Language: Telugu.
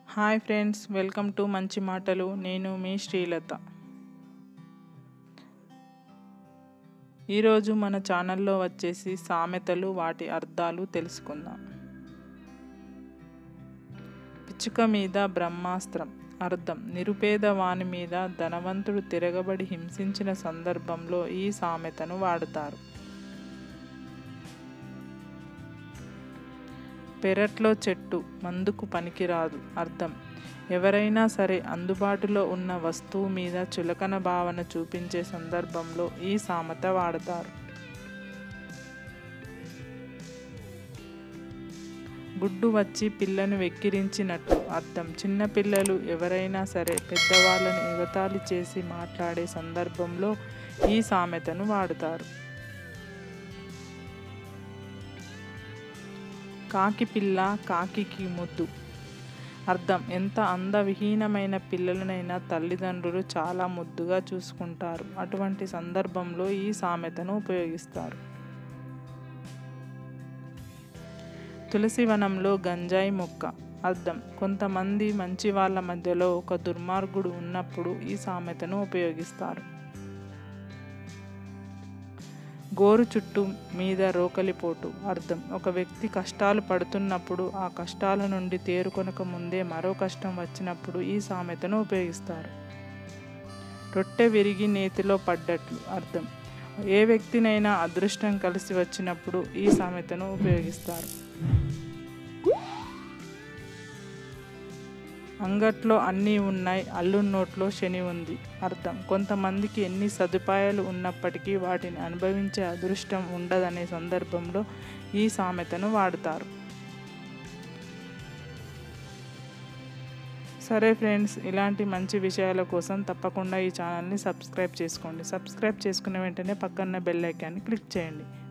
హాయ్ ఫ్రెండ్స్ వెల్కమ్ టు మంచి మాటలు నేను మీ శ్రీలత ఈరోజు మన ఛానల్లో వచ్చేసి సామెతలు వాటి అర్థాలు తెలుసుకుందాం పిచ్చుక మీద బ్రహ్మాస్త్రం అర్థం నిరుపేద వాని మీద ధనవంతుడు తిరగబడి హింసించిన సందర్భంలో ఈ సామెతను వాడుతారు పెరట్లో చెట్టు మందుకు పనికిరాదు అర్థం ఎవరైనా సరే అందుబాటులో ఉన్న వస్తువు మీద చులకన భావన చూపించే సందర్భంలో ఈ సామెత వాడతారు గుడ్డు వచ్చి పిల్లను వెక్కిరించినట్టు అర్థం చిన్నపిల్లలు ఎవరైనా సరే పెద్దవాళ్ళని ఎగతాళి చేసి మాట్లాడే సందర్భంలో ఈ సామెతను వాడుతారు కాకి పిల్ల కాకికి ముద్దు అర్థం ఎంత అందవిహీనమైన పిల్లలనైనా తల్లిదండ్రులు చాలా ముద్దుగా చూసుకుంటారు అటువంటి సందర్భంలో ఈ సామెతను ఉపయోగిస్తారు తులసి వనంలో గంజాయి మొక్క అర్థం కొంతమంది మంచి వాళ్ళ మధ్యలో ఒక దుర్మార్గుడు ఉన్నప్పుడు ఈ సామెతను ఉపయోగిస్తారు గోరు చుట్టూ మీద రోకలిపోటు అర్థం ఒక వ్యక్తి కష్టాలు పడుతున్నప్పుడు ఆ కష్టాల నుండి తేరుకొనక ముందే మరో కష్టం వచ్చినప్పుడు ఈ సామెతను ఉపయోగిస్తారు రొట్టె విరిగి నేతిలో పడ్డట్లు అర్థం ఏ వ్యక్తినైనా అదృష్టం కలిసి వచ్చినప్పుడు ఈ సామెతను ఉపయోగిస్తారు అంగట్లో అన్నీ ఉన్నాయి అల్లు నోట్లో శని ఉంది అర్థం కొంతమందికి ఎన్ని సదుపాయాలు ఉన్నప్పటికీ వాటిని అనుభవించే అదృష్టం ఉండదనే సందర్భంలో ఈ సామెతను వాడుతారు సరే ఫ్రెండ్స్ ఇలాంటి మంచి విషయాల కోసం తప్పకుండా ఈ ఛానల్ని సబ్స్క్రైబ్ చేసుకోండి సబ్స్క్రైబ్ చేసుకున్న వెంటనే పక్కన్న బెల్ ఐకాన్ని క్లిక్ చేయండి